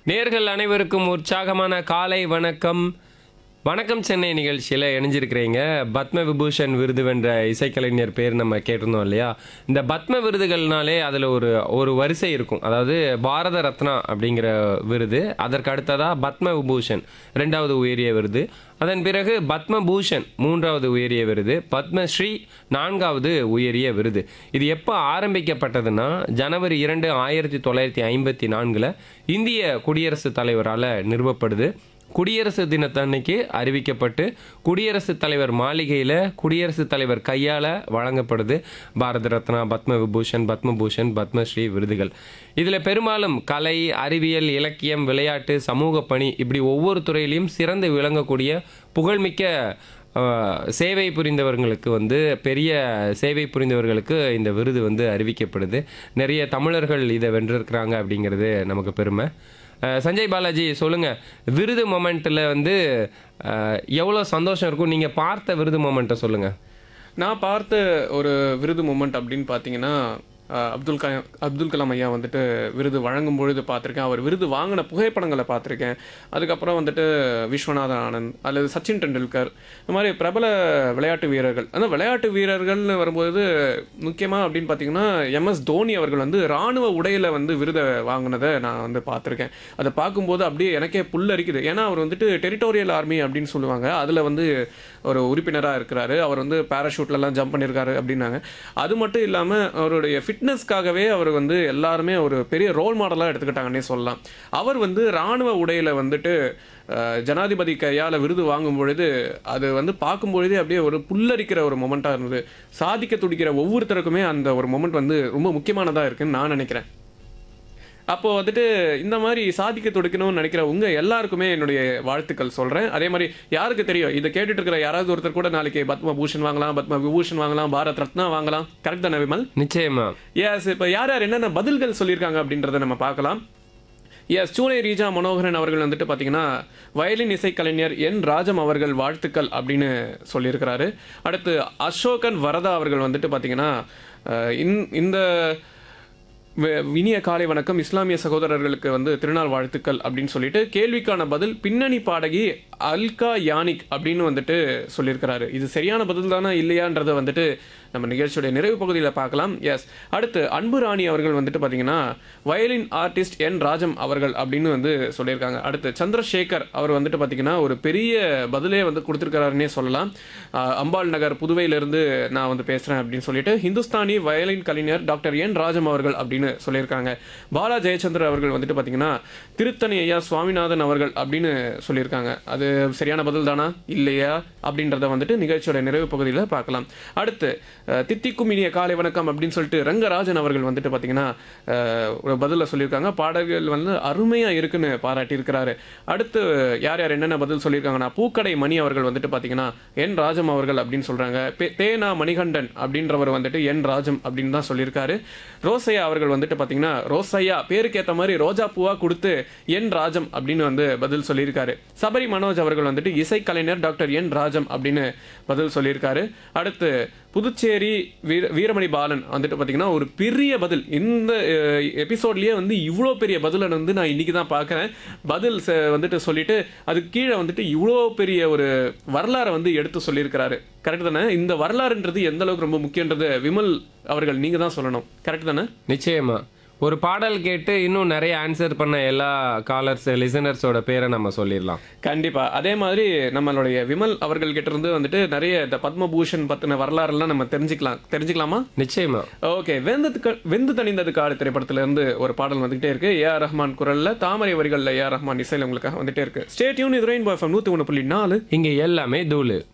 நேர்கள் அனைவருக்கும் உற்சாகமான காலை வணக்கம் வணக்கம் சென்னை நிகழ்ச்சியில் இணைஞ்சிருக்கிறீங்க பத்ம விபூஷன் விருது வென்ற இசைக்கலைஞர் பேர் நம்ம கேட்டிருந்தோம் இல்லையா இந்த பத்ம விருதுகள்னாலே அதில் ஒரு ஒரு வரிசை இருக்கும் அதாவது பாரத ரத்னா அப்படிங்கிற விருது அதற்கு அடுத்ததாக பத்ம விபூஷன் ரெண்டாவது உயரிய விருது அதன் பிறகு பத்மபூஷன் மூன்றாவது உயரிய விருது பத்மஸ்ரீ நான்காவது உயரிய விருது இது எப்போ ஆரம்பிக்கப்பட்டதுன்னா ஜனவரி இரண்டு ஆயிரத்தி தொள்ளாயிரத்தி ஐம்பத்தி நான்கில் இந்திய குடியரசுத் தலைவரால் நிறுவப்படுது குடியரசு தினத்தன்னைக்கு அறிவிக்கப்பட்டு குடியரசுத் தலைவர் மாளிகையில் குடியரசுத் தலைவர் கையால் வழங்கப்படுது பாரத ரத்னா பத்ம விபூஷன் பத்மபூஷன் பத்மஸ்ரீ விருதுகள் இதில் பெரும்பாலும் கலை அறிவியல் இலக்கியம் விளையாட்டு சமூக பணி இப்படி ஒவ்வொரு துறையிலையும் சிறந்து விளங்கக்கூடிய புகழ்மிக்க அஹ், சேவை புரிந்தவர்களுக்கு வந்து பெரிய சேவை புரிந்தவர்களுக்கு இந்த விருது வந்து அறிவிக்கப்படுது நிறைய தமிழர்கள் இதை வென்றிருக்கிறாங்க அப்படிங்கிறது நமக்கு பெருமை அஹ், சஞ்சய் பாலாஜி சொல்லுங்க விருது மொமெண்ட்டில் வந்து அஹ், எவ்வளோ சந்தோஷம் இருக்கும் நீங்கள் பார்த்த விருது மொமெண்ட்டை சொல்லுங்க நான் பார்த்த ஒரு விருது மூமெண்ட் அப்படின்னு பார்த்தீங்கன்னா அஹ், அப்துல் கலாம் அப்துல் கலாம் ஐயா வந்துட்டு விருது வழங்கும் பொழுது பார்த்துருக்கேன் அவர் விருது வாங்கின புகைப்படங்களை பார்த்துருக்கேன் அதுக்கப்புறம் வந்துட்டு விஸ்வநாதன் ஆனந்த் அல்லது சச்சின் டெண்டுல்கர் இந்த மாதிரி பிரபல விளையாட்டு வீரர்கள் அந்த விளையாட்டு வீரர்கள்னு வரும்போது முக்கியமாக அப்படின்னு பார்த்தீங்கன்னா எம்எஸ் தோனி அவர்கள் வந்து ராணுவ உடையில வந்து விருதை வாங்கினதை நான் வந்து பார்த்துருக்கேன் அதை பார்க்கும்போது அப்படியே எனக்கே புல்லரிக்குது ஏன்னா அவர் வந்துட்டு டெரிட்டோரியல் ஆர்மி அப்படின்னு சொல்லுவாங்க அதில் வந்து ஒரு உறுப்பினராக இருக்கிறாரு அவர் வந்து பேராஷூட்லலாம் ஜம்ப் பண்ணியிருக்காரு அப்படின்னாங்க அது மட்டும் இல்லாமல் அவருடைய ஃபிட்னஸ்க்காகவே அவர் வந்து எல்லாருமே ஒரு பெரிய ரோல் மாடலாக எடுத்துக்கிட்டாங்கன்னே சொல்லலாம் அவர் வந்து ராணுவ உடையில வந்துட்டு அஹ், ஜனாதிபதி கையால் விருது வாங்கும் பொழுது அது வந்து பார்க்கும் பொழுதே அப்படியே ஒரு புல்லரிக்கிற ஒரு மொமெண்ட்டாக இருந்தது சாதிக்க துடிக்கிற ஒவ்வொருத்தருக்குமே அந்த ஒரு மொமெண்ட் வந்து ரொம்ப முக்கியமானதாக இருக்குன்னு நான் நினைக்கிறேன் அப்போ வந்துட்டு இந்த மாதிரி சாதிக்க துடிக்கணும்னு நினைக்கிற உங்க எல்லாருக்குமே என்னுடைய வாழ்த்துக்கள் சொல்றேன் அதே மாதிரி யாருக்கு தெரியும் இதை கேட்டுட்டு இருக்கிற யாராவது ஒருத்தர் கூட நாளைக்கு பத்ம பூஷன் வாங்கலாம் பத்ம விபூஷன் வாங்கலாம் பாரத் ரத்னா வாங்கலாம் கரெக்ட் தானே விமல் நிச்சயமா எஸ் இப்போ யார் யார் என்னென்ன பதில்கள் சொல்லியிருக்காங்க அப்படின்றத நம்ம பார்க்கலாம் எஸ் சூளை ரீஜா மனோகரன் அவர்கள் வந்துட்டு பார்த்தீங்கன்னா வயலின் இசைக்கலைஞர் என் ராஜம் அவர்கள் வாழ்த்துக்கள் அப்படின்னு சொல்லியிருக்கிறாரு அடுத்து அசோகன் வரதா அவர்கள் வந்துட்டு பார்த்தீங்கன்னா அஹ், இந்- இந்த வே- இனிய காலை வணக்கம் இஸ்லாமிய சகோதரர்களுக்கு வந்து திருநாள் வாழ்த்துக்கள் அப்படின்னு சொல்லிட்டு கேள்விக்கான பதில் பின்னணி பாடகி அல்கா யானிக் அப்படின்னு வந்துட்டு சொல்லியிருக்கிறாரு இது சரியான பதில் தானா இல்லையான்றதை வந்துட்டு நம்ம நிகழ்ச்சியுடைய நிறைவு பகுதியில் பார்க்கலாம் எஸ் அடுத்து அன்பு ராணி அவர்கள் வந்துட்டு பார்த்தீங்கன்னா வயலின் ஆர்டிஸ்ட் என் ராஜம் அவர்கள் அப்படின்னு வந்து சொல்லியிருக்காங்க அடுத்து சந்திரசேகர் அவர் வந்துட்டு பார்த்தீங்கன்னா ஒரு பெரிய பதிலே வந்து கொடுத்துருக்கிறாருன்னே சொல்லலாம் ஆஹ் அம்பாள் நகர் புதுவையிலிருந்து நான் வந்து பேசுகிறேன் அப்படின்னு சொல்லிட்டு ஹிந்துஸ்தானி வயலின் கலைஞர் டாக்டர் என் ராஜம் அவர்கள் அப்படின்னு சொல்லியிருக்காங்க பாலா ஜெயச்சந்திரன் அவர்கள் வந்துட்டு பார்த்தீங்கன்னா திருத்தணி ஐயா சுவாமிநாதன் அவர்கள் அப்படின்னு சொல்லியிருக்காங்க அது சரியான பதில் தானா இல்லையா அப்படின்றத வந்துட்டு நிகழ்ச்சியோட நிறைவு பகுதியில் பார்க்கலாம் அடுத்து அஹ், தித்திக்கும் இனிய காலை வணக்கம் அப்படின்னு சொல்லிட்டு ரங்கராஜன் அவர்கள் வந்துட்டு பார்த்தீங்கன்னா அஹ், ஒரு பதிலில் சொல்லியிருக்காங்க பாடல்கள் வந்து அருமையாக இருக்குன்னு பாராட்டியிருக்கிறாரு அடுத்து யார் யார் என்னென்ன பதில் சொல்லியிருக்காங்கன்னா பூக்கடை மணி அவர்கள் வந்துட்டு பார்த்தீங்கன்னா என் ராஜம் அவர்கள் அப்படின்னு சொல்கிறாங்க தேனா மணிகண்டன் அப்படின்றவர் வந்துட்டு என் ராஜம் அப்படின்னு தான் சொல்லியிருக்காரு ரோசையா அவர்கள் வந்துட்டு பார்த்தீங்கன்னா ரோசையா பேருக்கு ஏற்ற மாதிரி ரோஜா பூவா கொடுத்து என் ராஜம் அப்படின்னு வந்து பதில் சொல்லியிருக்காரு சபரி மனோஜ் அவர்கள் வந்துட்டு இசைக்கலைஞர் டாக்டர் என் ராஜம் அப்படின்னு பதில் சொல்லியிருக்காரு அடுத்து புதுச்சேரி வீர வீரமணி பாலன் வந்துட்டு பார்த்தீங்கன்னா ஒரு பெரிய பதில் இந்த எபிசோட்லயே வந்து இவ்வளோ பெரிய பதிலை வந்து நான் இன்னைக்கு தான் பார்க்குறேன் பதில் ச- வந்துட்டு சொல்லிட்டு அதுக்கு கீழே வந்துட்டு இவ்வளோ பெரிய ஒரு வரலாறை வந்து எடுத்து சொல்லியிருக்கிறாரு கரெக்ட் தானே இந்த வரலாறுன்றது எந்த அளவுக்கு ரொம்ப முக்கியன்றது விமல் அவர்கள் நீங்க தான் சொல்லணும் கரெக்ட் தானே நிச்சயமா ஒரு பாடல் கேட்டு இன்னும் நிறைய ஆன்சர் பண்ண எல்லா காலர்ஸ் லிசனர்ஸோட பேரை நம்ம சொல்லிடலாம் கண்டிப்பா அதே மாதிரி நம்மளுடைய விமல் அவர்கள் கிட்ட இருந்து வந்துட்டு நிறைய இந்த பத்மபூஷன் பத்தின வரலாறுலாம் நம்ம தெரிஞ்சுக்கலாம் தெரிஞ்சுக்கலாமா நிச்சயமா ஓகே வெந்தது வெந்து தணிந்தது காடு திரைப்படத்துல இருந்து ஒரு பாடல் வந்துகிட்டே இருக்கு ஏ ஆர் ரஹ்மான் குரல்ல தாமரை வரிகள்ல ஏ ஆர் ரஹ்மான் இசையில உங்களுக்காக வந்துட்டே இருக்கு ஸ்டேட்யூன் இது ரெயின் பாய் நூத்தி ஒன்று புள்ளி நாலு இங்க எல்லாமே தூளு